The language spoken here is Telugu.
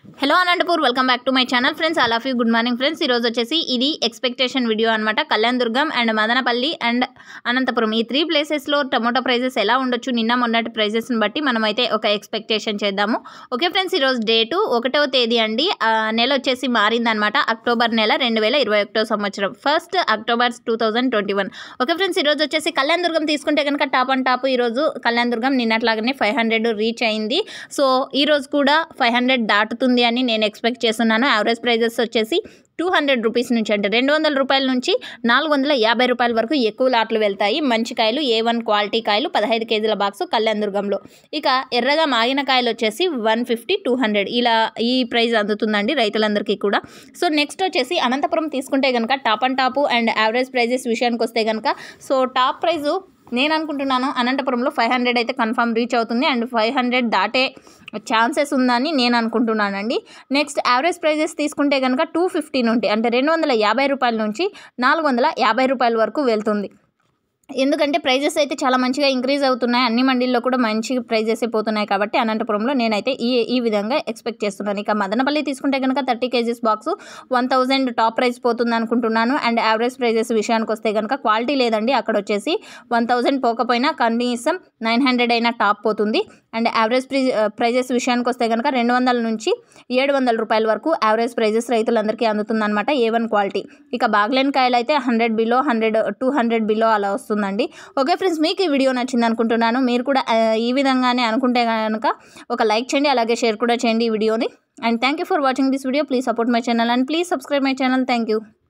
hello Anantapur welcome back to my channel friends all of you good morning friends ఈరోజు వచ్చేసి ఇది ఎక్స్పెక్టేషన్ వీడియో అనమాట కళ్యాణ్ దుర్గం అండ్ మదనపల్లి అండ్ అనంతపురం ఈ త్రీ ప్లేసెస్లో టమోటా ప్రైజెస్ ఎలా ఉండొచ్చు నిన్న మొన్నటి ప్రైజెస్ని బట్టి మనం అయితే ఒక ఎక్స్పెక్టేషన్ చేద్దాము ఓకే ఫ్రెండ్స్ ఈరోజు డేటు ఒకటవ తేదీ అండి ఆ, నెల వచ్చేసి మారిందనమాట అక్టోబర్ నెల రెండు వేల ఇరవై ఒకటో సంవత్సరం first October two thousand twenty one okay friends ఈరోజు వచ్చేసి కళ్యాణ్ దుర్గం తీసుకుంటే కనుక టాప్ అండ్ టాప్ ఈరోజు కళ్యాణ్ దుర్గం నిన్నట్లాగానే ఫైవ్ హండ్రెడ్ రీచ్ అయింది సో ఈ రోజు కూడా ఫైవ్ హండ్రెడ్ దాటుతుంది అని నేను ఎక్స్పెక్ట్ చేస్తున్నాను యావరేజ్ ప్రైజెస్ వచ్చేసి టూ హండ్రెడ్ రూపీస్ నుంచి అంటే రెండు వందల రూపాయల నుంచి నాలుగు వందల యాభై రూపాయల వరకు ఎక్కువ లాట్లు వెళ్తాయి మంచి కాయలు ఏ వన్ క్వాలిటీ కాయలు పదహైదు కేజీల బాక్స్ కళ్యాణ్ దుర్గంలో ఇక ఎర్రగా మాగిన కాయలు వచ్చేసి వన్ ఫిఫ్టీ టూ హండ్రెడ్ ఇలా ఈ ప్రైస్ అందుతుందండి రైతులందరికీ కూడా సో నెక్స్ట్ వచ్చేసి అనంతపురం తీసుకుంటే కనుక top and top and average prices విషయానికి వస్తే కనుక సో టాప్ ప్రైజు నేను అనుకుంటున్నాను అనంతపురంలో ఫైవ్ హండ్రెడ్ అయితే కన్ఫర్మ్ రీచ్ అవుతుంది అండ్ ఫైవ్ హండ్రెడ్ దాటే ఛాన్సెస్ ఉందని నేను అనుకుంటున్నానండి నెక్స్ట్ యావరేజ్ ప్రైజెస్ తీసుకుంటే కనుక టూ ఫిఫ్టీ నుండి అంటే రెండు వందల యాభై రూపాయల నుంచి నాలుగు వందల యాభై రూపాయల వరకు వెళ్తుంది ఎందుకంటే ప్రైజెస్ అయితే చాలా మంచిగా ఇంక్రీజ్ అవుతున్నాయి అన్ని మండీల్లో కూడా మంచి ప్రైజెస్ పోతున్నాయి కాబట్టి అనంతపురంలో నేనైతే ఈ ఈ విధంగా ఎక్స్పెక్ట్ చేస్తున్నాను ఇక మదనపల్లి తీసుకుంటే కనుక thirty KGs box one thousand top price పోతుంది అనుకుంటున్నాను అండ్ యావరేజ్ ప్రైజెస్ విషయానికి వస్తే కనుక క్వాలిటీ లేదండి అక్కడ వచ్చేసి వన్ థౌజండ్ పోకపోయినా కనీసం నైన్ హండ్రెడ్ అయినా టాప్ పోతుంది అండ్ యావరేజ్ ప్రైజ్ ప్రైజెస్ విషయానికి వస్తే కనుక రెండు వందల నుంచి ఏడు వందల రూపాయల వరకు యావరేజ్ ప్రైజెస్ రైతులందరికీ అందుతుందన్నమాట ఏ వన్ క్వాలిటీ ఇక బాగ్లెన్ కాయలు అయితే hundred below hundred two hundred below అలా వస్తుందండి ఓకే ఫ్రెండ్స్ మీకు ఈ వీడియో నచ్చింది అనుకుంటున్నాను మీరు కూడా ఆ, ఈ విధంగానే అనుకుంటే కనుక ఒక లైక్ చేయండి అలాగే షేర్ కూడా చేయండి ఈ వీడియోని and thank you for watching this video please support my channel and please subscribe my channel thank you